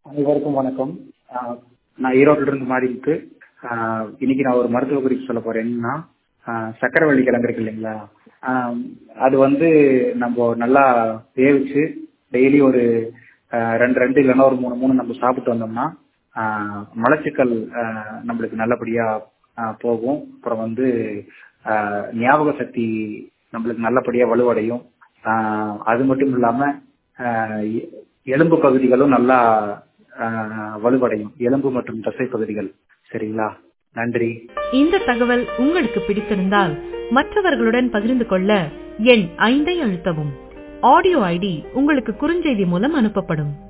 அனைவருக்கும் வணக்கம் ஆஹ் நான் ஈரோட்டில இருந்து மாறி இருக்கு ஆஹ் இன்னைக்கு நான் ஒரு மருத்துவ குறிப்பு சொல்ல போறேன் என்னன்னா ஆஹ் சக்கரவள்ளி கிழங்கு இருக்கு இல்லைங்களா ஆஹ் அது வந்து நம்ம நல்லா வேவிச்சு டெய்லி ஒரு ஆஹ் ரெண்டு ரெண்டு இல்லைன்னா ஒரு மூணு மூணு நம்ம சாப்பிட்டு வந்தோம்னா ஆஹ் மலச்சிக்கல் ஆஹ் நம்மளுக்கு நல்லபடியா ஆஹ் போகும் அப்புறம் வந்து ஆஹ் ஞாபக சக்தி நம்மளுக்கு நல்லபடியா வலுவடையும் ஆஹ் அது மட்டும் இல்லாம ஆஹ் எ- எலும்பு பகுதிகளும் நல்லா ஆஹ் வலுவடையும் எலும்பு மற்றும் தசை பகுதிகள் சரிங்களா நன்றி இந்த தகவல் உங்களுக்கு பிடித்திருந்தால் மற்றவர்களுடன் பகிர்ந்து கொள்ள எண் ஐந்தை அழுத்தவும் ஆடியோ ஐடி உங்களுக்கு குறுஞ்செய்தி மூலம் அனுப்பப்படும்